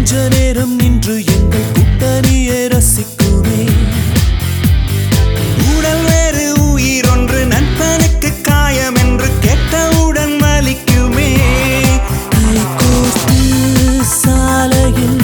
கொஞ்ச நேரம் நின்று எங்கள் கூட்டணியை ரசிக்குமே உடல் வேறு உயிர் ஒன்று நண்பனுக்கு காயம் என்று கேட்டவுடன் வலிக்குமே கைகோர்த்து சாலையில்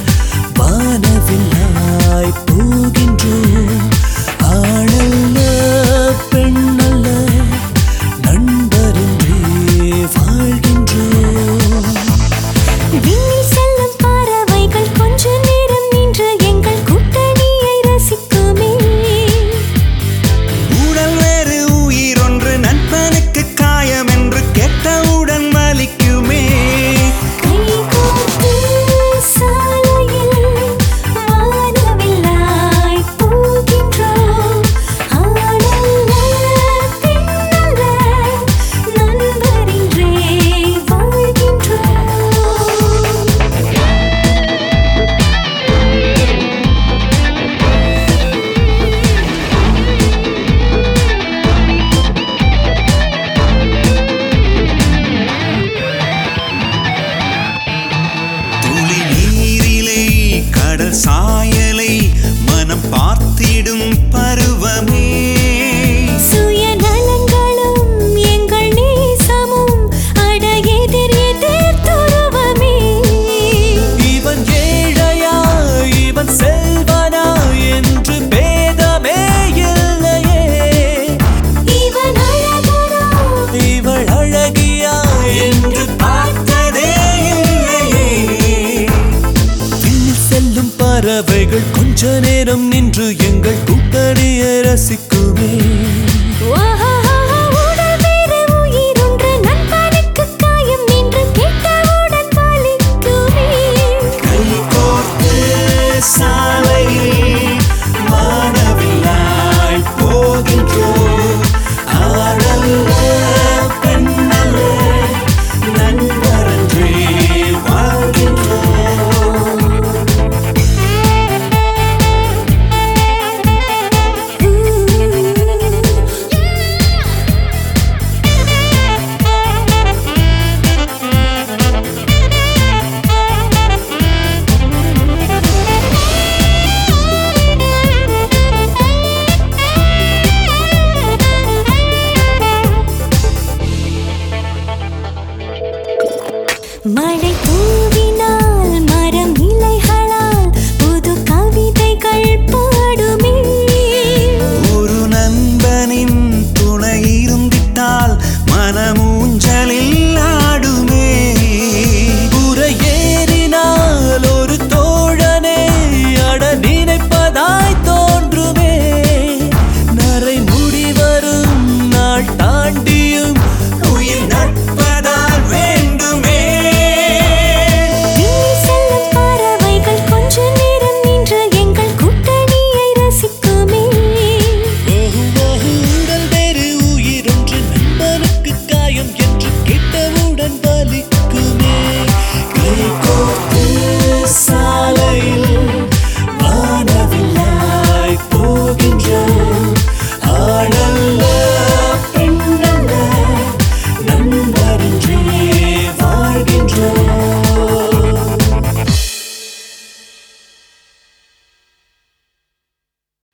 வானவில்லாய் போகின்றோம் ஆளல்ல பெண்ணல்ல நண்பரின்றே வாழ்கின்றோம் விண்ணில் செல்லும் பறவைகள் கொஞ்ச நேரம் நின்று எங்கள் கூட்டணியை ரசிக்குமே உடல் வேறு உயிர் ஒன்று நண்பனுக்கு காயம் என்று கேட்டவுடன் வலிக்குமே கைகோர்த்து சாலையில் வானவில்லாய் போகின்றோம் ஆளல்ல பெண்ணல்ல நண்பரின்றே வாழ்கின்றோம் துளி நீரிலை கடல் சாயலை மனம் பார்த்திடும் பருவமே சுயநலங்களும் எங்கள் நேசமும் அட எதிர் எதிர் துருவமே இவன் ஏழையா இவன் செல்வனா என்று பேதமே இல்லையே இவன் அழகனா இவள் அழகியா என்று பார்த்ததே இல்லையே விண்ணில் செல்லும் பறவைகள் கொஞ்ச நேரம் நின்று எங்கள் கூட்டணியை ரசிக்குமே வாஹாஹா, உடல் வேறு உயிர் ஒன்று நண்பனுக்கு காயம் என்று கேட்டவுடன் வலிக்குமே கை கோர்த்து சாலையில் வானவில்லாய் போகின்றோம் ஆடல்ல பெண்ணல்ல நண்பரன்றே வாழ்கின்றோம் மழை